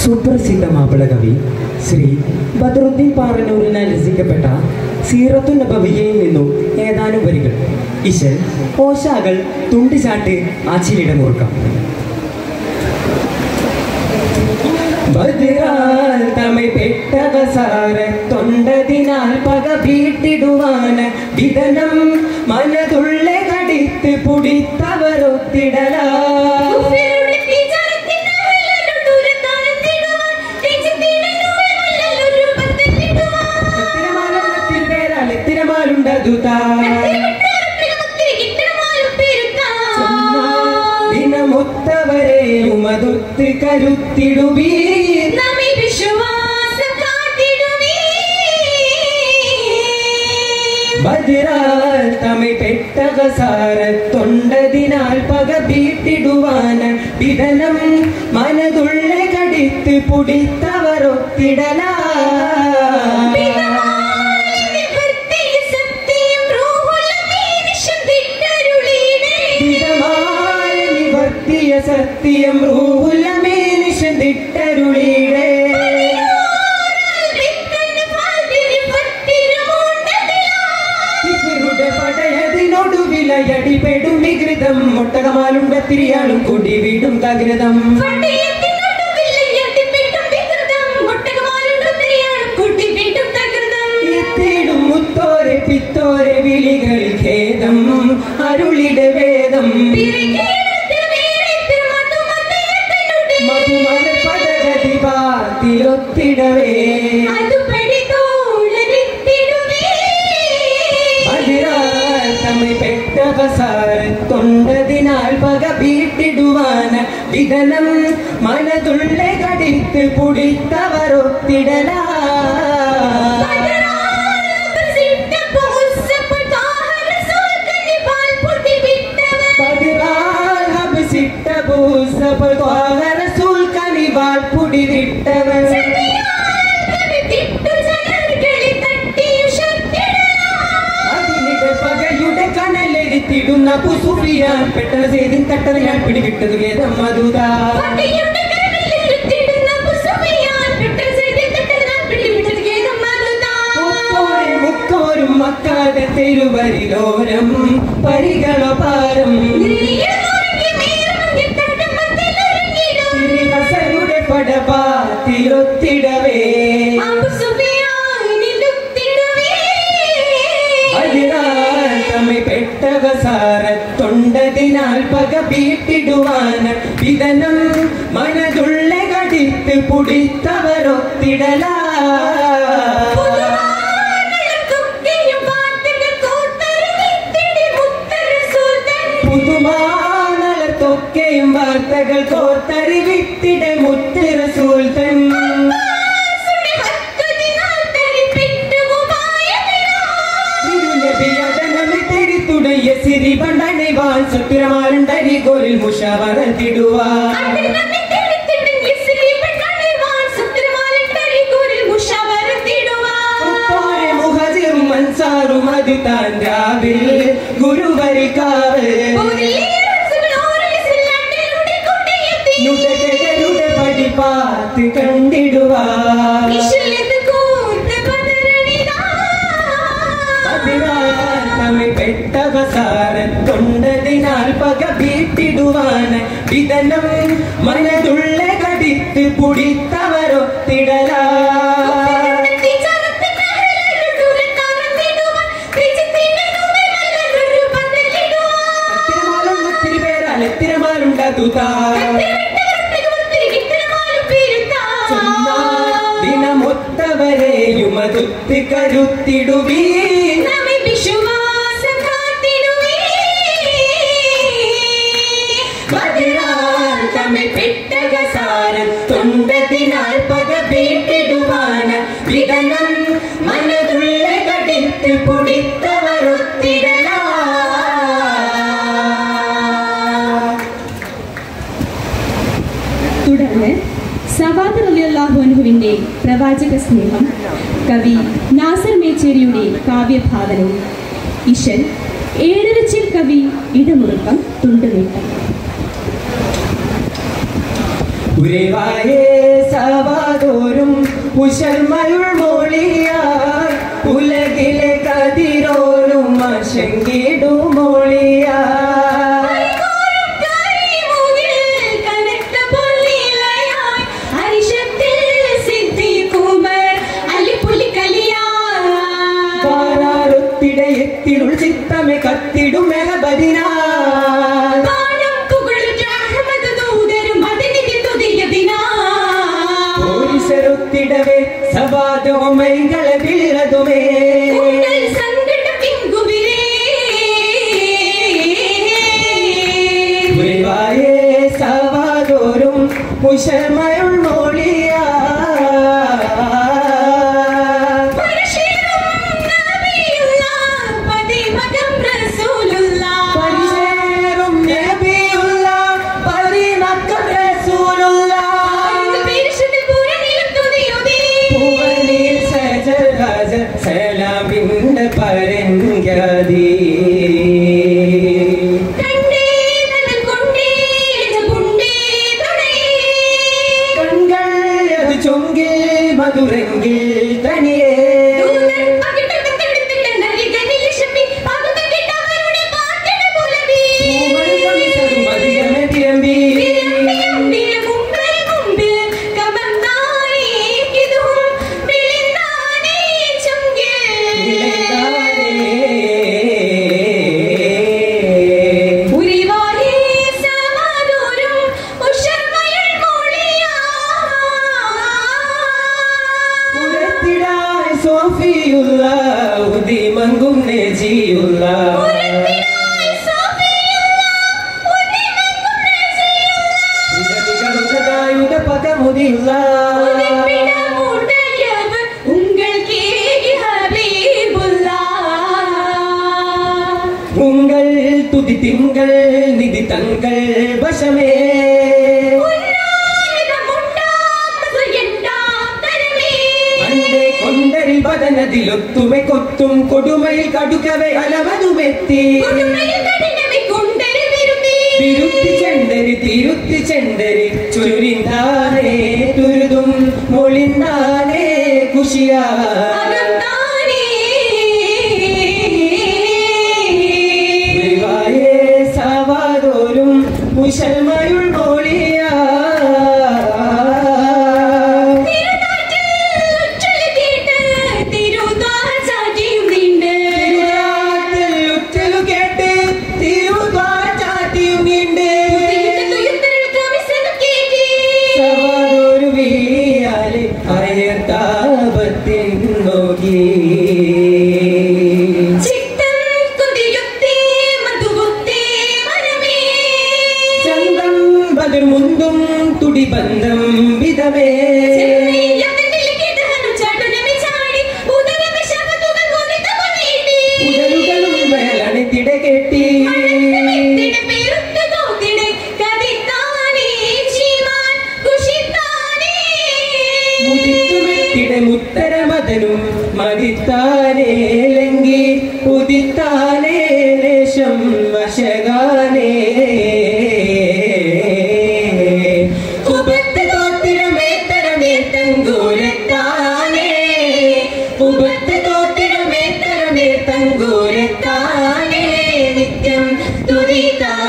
സുപ്രസിദ്ധ മാപ്പിള കവി ശ്രീ ബദറുദ്ദീൻ പാറനൂരിനാൽ രചിക്കപ്പെട്ട സീറത്തു നബവിയയിൽ നിന്നും ഏതാനും വരികൾ ഇശൽ ഓശാകൾ തുണ്ടിചാട്ട് ആച്ചിലിട മുറുക്കാം ബദിറാൽ തമെ പെട്ടവസാര തൊണ്ടതിനാൽ പക വീട്ടിടുവാൻ വിധനം മനതുള്ള കടിത്ത് പുടിത്തവരൊത്തിടലാ ഉഫിരുടെ തീജാലത്തിനാവിലൊരു ദൂരത്താരത്തിടുവാൻ, തേജത്തിനൊരു വല്ലൊരു പത്തത്തിടുവാൻ. തിരമാലത്തിൽ പേരാൽ തിരമാലുണ്ടതുതാ കത്തിവിട്ടൊരു കിട്ടണമാലും പെരുത്താൻ. ദിനമൊത്തവരെ ഉമതൊത്ത് കരുത്തിടുവീ നമ്മെ വിശ്വാസം കാത്തിടുവീ. ബദിറാൽ തമെ പെട്ടവസാര തൊണ്ടതിനാൽ പക വീട്ടിടുവാൻ വിധനം മനതുള്ള കടിത്ത് പുടിത്തവരൊത്തിടലാ നിവർത്തിയ സത്യം റൂഹുൽ അമീനിഷം തിട്ടരുളീടേ. വിധമായ നിവർത്തിയ സത്യം റൂഹുലമേ നിഷദിട്ടരുളീടേ വിത്തന് പാതിരി പത്തിരുമൂണ്ടതിലാ. ഇവരുടെ പടയതിനൊടുവിലയടി പെടും വികൃതം ഒട്ടകമാലുണ്ട തിരിയാളും കൂടി വീടും തകൃതം എത്തിടും മുത്തോരെ പിത്തോരെ വിളികളിൽ ഖേദം അരുളിട വേദം മധുമല പടകതി പാത്തിലൊത്തിടവേ അതിരാൽ തമ്മിൽ പെട്ടവസാര തൊണ്ടതിനാൽ പക വീട്ടിടുവാൻ വിധനം മനതുള്ള കടിത്ത് പുടിത്തവരൊത്തിടലാ പതിറാൽ ഹബ്സിട്ട ഭൂസപ ത്വാഹ റസൂൽ കനിവാൾ പുടി വിട്ടവൻ അതിനിടെ പകയുടെ കനലെരിത്തിടുന്ന കുസുഫിയാൻ പെട്ടെന്ന് ചെയ്തിൻ തട്ടത് ഞാൻ പിടികിട്ടത് വേദം മധുതാ മുക്കോരെ മുക്കോരും മക്കാതെ തെരുവരിലോരം പരികളപാരം തിരുകസരുടെ പടപാത്തിലൊത്തിടവേ അതിനാൽ തമ്മിൽ പെട്ടവസാര തൊണ്ടതിനാൽ പക വീട്ടിടുവാൻ വിധനം മനതുള്ള കടിത്ത് പുടിത്തവരൊത്തിടലാ പുതുമാനലത്തൊക്കെയും വാർത്തകൾ കോർത്തറിവിത്തിട മുത്ത് റസൂൽ തൻ തിരുനബിയതനമി തിരിത്തുടയ സിരി പണ്ടണിവാൻ സുത്തിരമാരുണ്ടരി കോരിൽ മുഷവറത്തിടുവാൻ മുത്തോരെ മുഹജിറും അൻസാറും അത് താൻ രാവിൽ ഗുരുവരിക്കാവ് നുടകരുടെ പടിപ്പാത്ത് കണ്ടിടുവാൻ അതിനാൽ തമ്മിൽ പെട്ടവസാര തൊണ്ടതിനാൽ പക വീട്ടിടുവാൻ വിധനം മനതുള്ള കടിത്ത് പുടിത്തവരൊത്തിടലാ തിരമാലും ഒത്തിരി പേരാൽ തിരമാലുണ്ടതുതാ ദിനമൊത്തവരെയും അതുത്തി കരുത്തിടുവീ ബദിരാൽ തമ്മിൽ പെട്ടകസാരം തൊണ്ടതിനാൽ പക വീട്ടിടുവാൻ വിധനം മനതുള്ള കടിത്ത് പുടിത്തവരൊത്തിടലാ തുടർന്ന് സവാദർ അലിയല്ലാഹു അനുഹുവിന്റെ പ്രവാചക സ്നേഹം കവി നാസർ മേച്ചേരിയുടെ കാവ്യഭാവനവും ഇശൽ ഏഴരച്ചിൽ കവി ഇടമുറുക്കം തുണ്ടുനീട്ടം ഉരവായേ സവാതോരും ഉശർമയുൾ മൊഴിയായി ഉലകിലെ കതിരോരും അശങ്കിടും മൊഴിയായി കാരാരൊത്തിടയെത്തിടുൾ ചിത്തമെ കത്തിടും മെഹബദിനാൽ പോലീസരൊത്തിടവേ സവാദോമൈകളെ വീഴതുമേ ഉരവായേ സവാതോരും ഉശർമയുൾ മൊഴിയായി പരിശേറും നബിയുള്ള പരിമക്കൾ റസൂലുള്ള പൂവനിൽ സജരാജ സലാമിന്റെ പരങ്കതി കൺകൾ അത് ചൊങ്കിൽ മധുരങ്കിൽ തനിയേ പൂവൽ കമിസതും മതിയമെ തിരമ്പി ഉരത്തിടായ് സോഫിയുള്ള ഉദിമങ്കും നെജിയുള്ള ഉദവികളുടേതായുധ പദമുതിയുള്ള உங்கள் துதி திங்கள் நிதி தங்கள் வசமே അണ്ടേ കൊണ്ടരിൽ പതനതിലൊത്തുമെ കൊത്തും കൊടുമയിൽ കടുക്കവെ അലവതുമെത്തി തിരുത്തി ചെണ്ടരി തിരുത്തി ചെണ്ടരി ചുരിന്താനേ തുരുതും മൊളിന്താനേ കുശിയാ വിവായേ സാവാതോരും കുശൽമയുൾ മൊഴിയാ തിരുനാട്ടിൽ ഉറ്റലു കേട്ട് തിരുവാചാട്ടിയും നീണ്ട് സവാതോരു വീയാലെ അയർത്താപത്തിൻ നോക്കി ചന്തം ബദർ മുന്തും തുടിബന്ധം വിധമേ ഉടലുകളും വേളണിത്തിട കെട്ടി മുതിത്തുമെത്തിട മുത്തരമതനും മതിത്താനേ ലങ്കി ഉദിത്താനേ ലേശം വശകാനേ ഉപത്ത് തോത്തിരമേത്തരമേത്തങ്കൂരത്താനേ ഉപത്ത് തോത്തിരമേത്തരമേത്തങ്കൂരത്താനേ നിത്യം തുതിത്താനേ